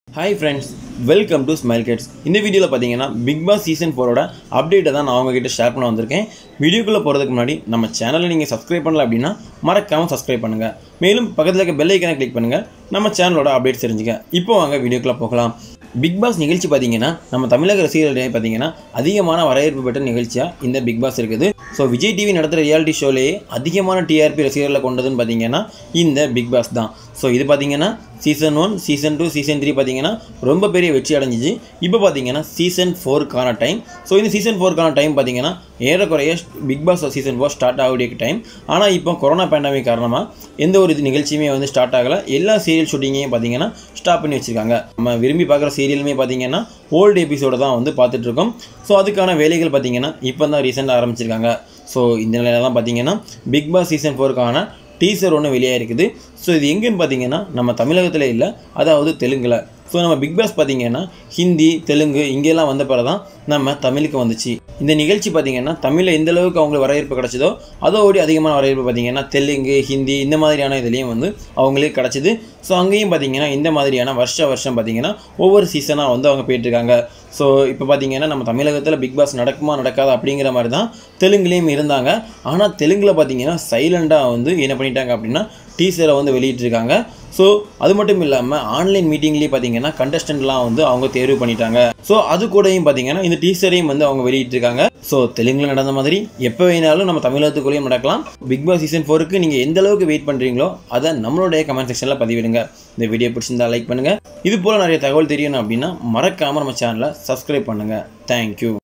hi friends welcome to smile kids இந்த வீடியோவில் பார்த்தீங்கன்னா பிக் பாஸ் சீசன் ஃபோரோட அப்டேட்டை தான் நான் உங்ககிட்ட ஷேர் பண்ண வந்திருக்கேன் வீடியோக்குள்ளே போகிறதுக்கு முன்னாடி நம்ம சேனலை நீங்கள் சப்ஸ்கிரைப் பண்ணல அப்படின்னா மறக்காமல் சப்ஸ்கிரைப் பண்ணுங்கள் மேலும் பக்கத்தில் இருக்க பெல் ஐக்கனை கிளிக் பண்ணுங்கள் நம்ம சேனலோட அப்டேட்ஸ் தெரிஞ்சுக்க இப்போ வாங்க வீடியோக்குள்ளே போகலாம் பிக் பாஸ் நிகழ்ச்சி பார்த்தீங்கன்னா நம்ம தமிழக ரசிகர்களிடையே பார்த்தீங்கன்னா அதிகமான வரவேற்பு பெற்ற நிகழ்ச்சியாக இந்த பிக் பாஸ் இருக்குது ஸோ விஜய் டிவி நடத்துகிற ரியாலிட்டி ஷோலேயே அதிகமான டிஆர்பி ரசிகர்களை கொண்டதுன்னு பார்த்தீங்கன்னா இந்த பிக் பாஸ் தான் ஸோ இது பார்த்தீங்கன்னா season one season two season three பார்த்தீங்கன்னா ரொம்ப பெரிய வெற்றி அடைஞ்சிச்சு இப்போ பார்த்தீங்கன்னா சீசன் ஃபோருக்கான டைம் ஸோ இந்த சீசன் ஃபோருக்கான டைம் பார்த்தீங்கன்னா ஏறக்குறைய Bigg Boss season four start ஆகக்கூடிய டைம் ஆனால் இப்போ கொரோனா பேண்டமிக் காரணமாக எந்த ஒரு இது நிகழ்ச்சியுமே வந்து ஸ்டார்ட் ஆகலை எல்லா சீரியல் ஷூட்டிங்கையும் பார்த்தீங்கன்னா ஸ்டாப் பண்ணி வச்சுருக்காங்க நம்ம விரும்பி பார்க்குற சீரியலுமே பார்த்தீங்கன்னா ஓல்டு எபிசோட தான் வந்து பார்த்துட்ருக்கோம் ஸோ அதுக்கான வேலைகள் பார்த்தீங்கன்னா இப்போ தான் ரீசெண்டாக ஆரம்பிச்சிருக்காங்க ஸோ இந்த நிலையில தான் பார்த்தீங்கன்னா பிக் பாஸ் சீசன் ஃபோருக்கான டீசர் ஒன்று வெளியாக இருக்குது ஸோ இது எங்கேன்னு பார்த்தீங்கன்னா நம்ம தமிழகத்தில் இல்லை அதாவது தெலுங்கில் ஸோ நம்ம பிக் பாஸ் பார்த்தீங்கன்னா ஹிந்தி தெலுங்கு இங்கெல்லாம் வந்த பிறகு தான் நம்ம தமிழுக்கு வந்துச்சு இந்த நிகழ்ச்சி பார்த்தீங்கன்னா தமிழில் எந்த அளவுக்கு அவங்களுக்கு வரவேற்பு கிடச்சதோ அதோடு அதிகமான வரவேற்பு பார்த்தீங்கன்னா தெலுங்கு ஹிந்தி இந்த மாதிரியான இதுலேயும் வந்து அவங்களுக்கு கிடச்சிது ஸோ அங்கேயும் பார்த்தீங்கன்னா இந்த மாதிரியான வருஷ வருஷம் பார்த்தீங்கன்னா ஒவ்வொரு சீசனாக வந்து அவங்க போயிட்டுருக்காங்க ஸோ இப்போ பார்த்தீங்கன்னா நம்ம தமிழகத்தில் பிக் பாஸ் நடக்குமா நடக்காதா அப்படிங்கிற மாதிரி தான் தெலுங்குலேயும் இருந்தாங்க ஆனால் தெலுங்கில் பார்த்தீங்கன்னா சைலண்டாக வந்து என்ன பண்ணிட்டாங்க அப்படின்னா டீசரை வந்து வெளியிட்டிருக்காங்க ஸோ அது மட்டும் இல்லாமல் ஆன்லைன் மீட்டிங்லேயே பார்த்தீங்கன்னா கண்டஸ்டன்ட்லாம் வந்து அவங்க தேர்வு பண்ணிட்டாங்க ஸோ அது கூடயும் பார்த்தீங்கன்னா இந்த டீசரையும் வந்து அவங்க வெளியிட்டிருக்காங்க ஸோ தெலுங்கில் நடந்த மாதிரி எப்போ வேணாலும் நம்ம தமிழகத்துக்குள்ளேயும் நடக்கலாம் பிக் பாஸ் சீசன் ஃபோருக்கு நீங்கள் எந்த அளவுக்கு வெயிட் பண்ணுறீங்களோ அதை நம்மளுடைய கமெண்ட் செக்ஷனில் பதிவிடுங்க இந்த வீடியோ பிடிச்சிருந்தா லைக் பண்ணுங்கள் இது போல் நிறைய தகவல் தெரியணும் அப்படின்னா மறக்காமல் நம்ம சேனலை சப்ஸ்கிரைப் பண்ணுங்கள் தேங்க்யூ